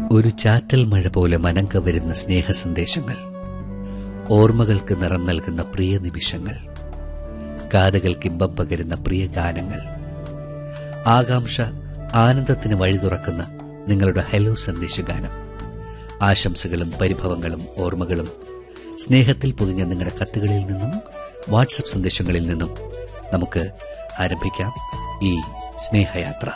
ഒരു ചാറ്റൽ മഴ പോലെ മനം കവരുന്ന സ്നേഹ സന്ദേശങ്ങൾ ഓർമ്മകൾക്ക് നിറം നൽകുന്ന പ്രിയ നിമിഷങ്ങൾ കാതുകൾക്ക് ഇമ്പം പകരുന്ന പ്രിയ ഗാനങ്ങൾ ആകാംക്ഷ ആനന്ദത്തിന് വഴി തുറക്കുന്ന നിങ്ങളുടെ ഹലോ സന്ദേശഗാനം ആശംസകളും പരിഭവങ്ങളും ഓർമ്മകളും സ്നേഹത്തിൽ പൊതിഞ്ഞ നിങ്ങളുടെ കത്തുകളിൽ നിന്നും വാട്സപ്പ് സന്ദേശങ്ങളിൽ നിന്നും നമുക്ക് ആരംഭിക്കാം ഈ സ്നേഹയാത്ര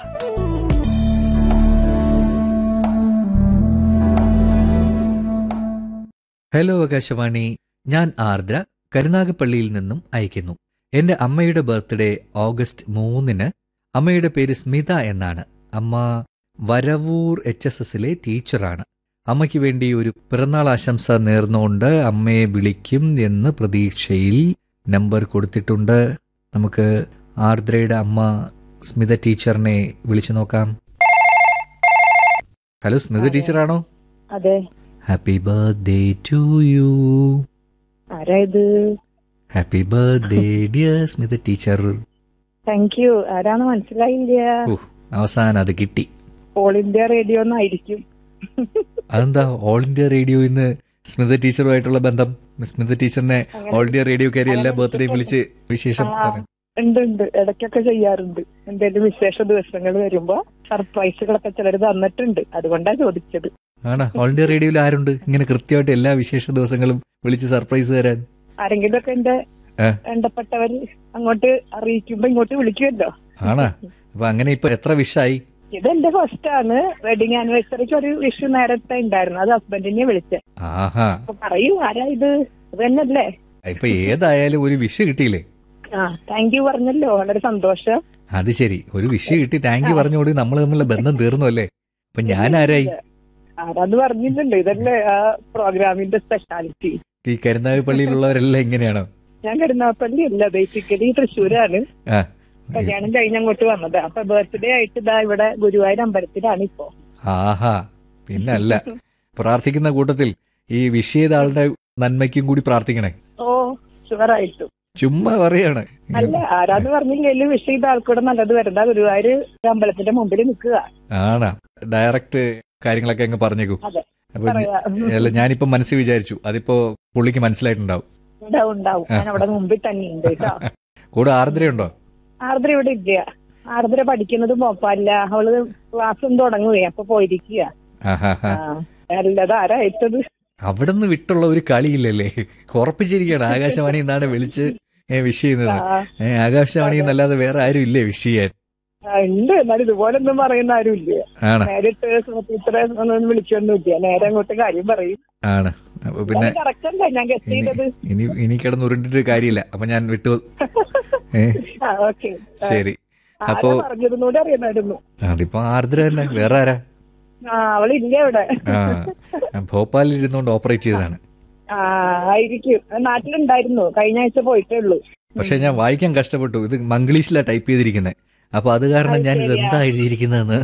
ഹലോ ആകാശവാണി ഞാൻ ആർദ്ര കരുനാഗപ്പള്ളിയിൽ നിന്നും അയക്കുന്നു എന്റെ അമ്മയുടെ ബർത്ത്ഡേ ഓഗസ്റ്റ് മൂന്നിന് അമ്മയുടെ പേര് സ്മിത എന്നാണ് അമ്മ വരവൂർ എച്ച് എസ് എസിലെ ടീച്ചറാണ് അമ്മയ്ക്ക് വേണ്ടി ഒരു പിറന്നാൾ ആശംസ നേർന്നുകൊണ്ട് അമ്മയെ വിളിക്കും എന്ന് പ്രതീക്ഷയിൽ നമ്പർ കൊടുത്തിട്ടുണ്ട് നമുക്ക് ആർദ്രയുടെ അമ്മ സ്മിത ടീച്ചറിനെ വിളിച്ചു നോക്കാം ഹലോ സ്മിത ടീച്ചറാണോ അതെ ഹാപ്പി ബർത്ത്ഡേ ടു യു ആരാ ഇത് happy birthday dear Smitha teacher thank you ആരാന്ന് മനസ്സിലായില്ല ഓ അവസാനം അത് കിട്ടി ഓൾ ഇന്ത്യ റേഡിയോ എന്നായിരിക്കും അതെന്താ ഓൾ ഇന്ത്യ റേഡിയോ ഇന്ന് സ്മിത ടീച്ചറുമായിട്ടുള്ള ബന്ധം സ്മിത ടീച്ചറിനെ ഓൾ ഇന്ത്യ റേഡിയോക്കാരി എല്ലാ ബർത്ത്ഡേയും വിളിച്ച് വിശേഷം ആ. പറയും ഉണ്ട് ഉണ്ട് ഇടയ്ക്കൊക്കെ ചെയ്യാറുണ്ട് എന്തെങ്കിലും വിശേഷ ദിവസങ്ങൾ വരുമ്പോ സർപ്രൈസുകളൊക്കെ ചിലർ തന്നിട്ടുണ്ട് അതുകൊണ്ടാ ചോദിച്ചത് ആണോ ഓൾ ഇന്ത്യ റേഡിയോയിൽ ആരുണ്ട് ഇങ്ങനെ കൃത്യമായിട്ട് എല്ലാ വിശേഷ ദിവസങ്ങളും വിളിച്ച് സർപ്രൈസ് തരാൻ ആരെങ്കിലും ഒക്കെ എന്റെ ഏ? വേണ്ടപ്പെട്ടവര് അങ്ങോട്ട് അറിയിക്കുമ്പോ ഇങ്ങോട്ട് വിളിക്കുമല്ലോ ആണാ അപ്പൊ അങ്ങനെ ഇപ്പൊ എത്ര വിഷായി ഇതെന്റെ ഫസ്റ്റ് ആണ് വെഡിങ് ആനിവേഴ്സറിക്ക് ഒരു വിഷു നേരത്തെ ഉണ്ടായിരുന്നു അത് ഹസ്ബൻഡിനെ വിളിച്ചേ ആഹാ അപ്പൊ പറയൂ ആരാ ഇത് ഇത് തന്നെയല്ലേ ഇപ്പൊ ഏതായാലും ഒരു വിഷ് കിട്ടിയില്ലേ ആ താങ്ക് യു പറഞ്ഞല്ലോ വളരെ സന്തോഷം അത് ശരി ഒരു വിഷ് കിട്ടി താങ്ക് യു പറഞ്ഞുകൂടി നമ്മൾ തമ്മിലുള്ള ബന്ധം തീർന്നു അല്ലേ അപ്പൊ ഞാൻ ആരായി ആരാന്ന് പറഞ്ഞില്ലല്ലോ ഇതല്ലേ ആ പ്രോഗ്രാമിന്റെ സ്പെഷ്യാലിറ്റി ഈ കരുനാഗപ്പള്ളിയിലുള്ളവരെല്ലാം ഇങ്ങനെയാണോ ഞാൻ കരുനാപ്പള്ളി അല്ല ബേസിക്കലി തൃശ്ശൂരാണ് ആ കല്യാണം കഴിഞ്ഞ് അങ്ങോട്ട് വന്നത് അപ്പൊ ബർത്ത്ഡേ ആയിട്ട് ഇതാ ഇവിടെ ഗുരുവായൂർ അമ്പലത്തിലാണ് ഇപ്പോ ആഹാ പിന്നല്ല പ്രാർത്ഥിക്കുന്ന കൂട്ടത്തിൽ ഈ വിഷ് ചെയ്ത ആളുടെ നന്മയ്ക്കും കൂടി പ്രാർത്ഥിക്കണേ ഓ ഷുവറായിട്ടും ചുമ്മാ പറയാണ് അല്ല ആരാന്ന് പറഞ്ഞില്ലെങ്കിലും വിഷ് ചെയ്ത ആൾക്കൂടെ നല്ലത് വരുന്ന ഗുരുവായൂർ അമ്പലത്തിന്റെ മുമ്പിൽ നിൽക്കുക ആണാ ഡയറക്റ്റ് കാര്യങ്ങളൊക്കെ അങ്ങ് പറഞ്ഞേക്കൂ അതെ. അപ്പൊ പറയാ അല്ല ഞാനിപ്പോ മനസ്സിൽ വിചാരിച്ചു അതിപ്പോ പുള്ളിക്ക് മനസ്സിലായിട്ടുണ്ടാവും ഉണ്ടാവും ഉണ്ടാവും ഞാൻ അവിടെ മുമ്പിൽ തന്നെ ഉണ്ട് കേട്ടോ കൂടെ ആർദ്രയുണ്ടോ ആർദ്ര ഇവിടെ ഇല്ല ആർദ്ര പഠിക്കുന്നത് മോപ്പല്ല അവള് ക്ലാസ്സും തുടങ്ങുകയെ അപ്പൊ പോയിരിക്കുക ആഹാ ആ, അല്ലത് ആരാ അയച്ചത് അവിടെ നിന്ന് വിട്ടുള്ള ഒരു കളിയില്ലല്ലേ ഉറപ്പിച്ചിരിക്കുകയാണ് ആകാശവാണി എന്നാണ് വിളിച്ച് വിഷ് ചെയ്യുന്നത് ആ, ഏ, ആകാശവാണി എന്നല്ലാതെ വേറെ ആരും ഇല്ലേ വിഷ് ചെയ്യാൻ ആ, ഉണ്ട് എന്നാലും ഇതുപോലൊന്നും പറയുന്ന ആരും ഇല്ല ആണ് നേരിട്ട് സുഹൃത്തിത്ര ഒന്നും വിളിച്ചൊന്നുമില്ല നേരെ അങ്ങോട്ട് കാര്യം പറയും ആണ് അപ്പൊ പിന്നെ കറക്റ്റ് അല്ലേ ഞാൻ ഗസ് ഇനി ചെയ്തത് ഇനി ഇനി കിടന്ന് ഉരുണ്ടിട്ട് കാര്യമില്ല അപ്പൊ ഞാൻ വിട്ടു ഏ ആ ഓക്കെ ശരി ആരാ അപ്പോ പറഞ്ഞതും അറിയണമായിരുന്നു അതിപ്പോ ആർദ്ര തന്നെ വേറെ ആരാ ആ അവളില്ല ഇവിടെ ആ ഞാൻ ഭോപ്പാലിൽ ഇരുന്നുകൊണ്ട് ഓപ്പറേറ്റ് ചെയ്തതാണ് ആ ആയിരിക്കും നാട്ടിലുണ്ടായിരുന്നു കഴിഞ്ഞ ആഴ്ച പോയിട്ടേ ഉള്ളൂ പക്ഷെ ഞാൻ വായിക്കാൻ കഷ്ടപ്പെട്ടു ഇത് മംഗ്ലീഷിലാ ടൈപ്പ് ചെയ്തിരിക്കുന്നത് അപ്പൊ അത് കാരണം ഞാൻ ഇത് എന്താ എഴുതിയിരിക്കുന്നതെന്ന്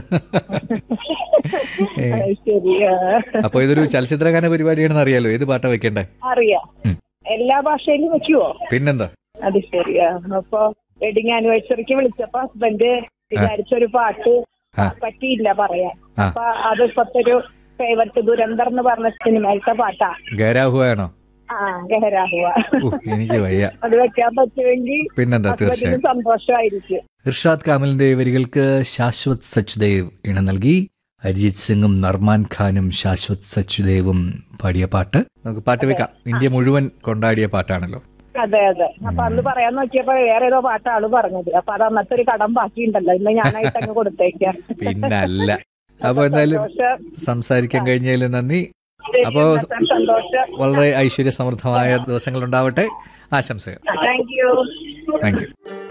ഏ. ആ, ശരി ആ. അപ്പൊ ഇതൊരു ചലച്ചിത്രഗാന പരിപാടിയാണെന്ന് അറിയാലോ ഏത് പാട്ടാ വെക്കണ്ടേ അറിയാം ഉം. എല്ലാ ഭാഷയിലും വെക്കുവോ പിന്നെന്താ അത് ശരിയാ അപ്പൊ വെഡിങ് ആനിവേഴ്സറിക്ക് വിളിച്ചപ്പോ ഹസ്ബൻഡ് വിചാരിച്ചൊരു പാട്ട് ആ. പറ്റിയില്ല പറയാൻ ആ. അപ്പൊ അത് ഇപ്പത്തെ ഒരു ഫേവററ്റ് ദുരന്തർ എന്ന് പറഞ്ഞ സിനിമയിലത്തെ പാട്ടാ ഗരാഹുവാണോ ആ ഗഹരാഹുവ ഓ എനിക്ക് വയ്യ അത് വെക്കാൻ പറ്റുമെങ്കിൽ പിന്നെന്താ ഹസ്ബൻഡിന് തീർച്ചയായും സന്തോഷമായിരിക്കും ഇർഷാദ് കാമലിന്റെ വരികൾക്ക് ശാശ്വത് സച്ദേവ് ഇണം നൽകി അരിജിത് സിംഗും നർമാൻ ഖാനും ശാശ്വത് സച്ദേവും പാടിയ പാട്ട് നമുക്ക് പാട്ട് വെക്കാം ഇന്ത്യ മുഴുവൻ കൊണ്ടാടിയ പാട്ടാണല്ലോ അതെ അതെ അപ്പൊ അന്ന് പറയാൻ നോക്കിയപ്പോ വേറെ ഏതോ പാട്ടാ ആള് പറഞ്ഞത് അപ്പൊ അത് അന്നത്തെ ഒരു കടം ബാക്കിയുണ്ടല്ലോ ഇന്ന് ഞാനായിട്ട് അങ്ങ് കൊടുത്തേക്കാം പിന്നല്ല അപ്പൊ എന്തായാലും സന്തോഷം സംസാരിക്കാൻ കഴിഞ്ഞതിൽ നന്ദി ശരി, അപ്പോ എന്നാ സന്തോഷം വളരെ ഐശ്വര്യ സമൃദ്ധമായ ദിവസങ്ങൾ ഉണ്ടാവട്ടെ ആശംസകൾ താങ്ക് യു താങ്ക് യു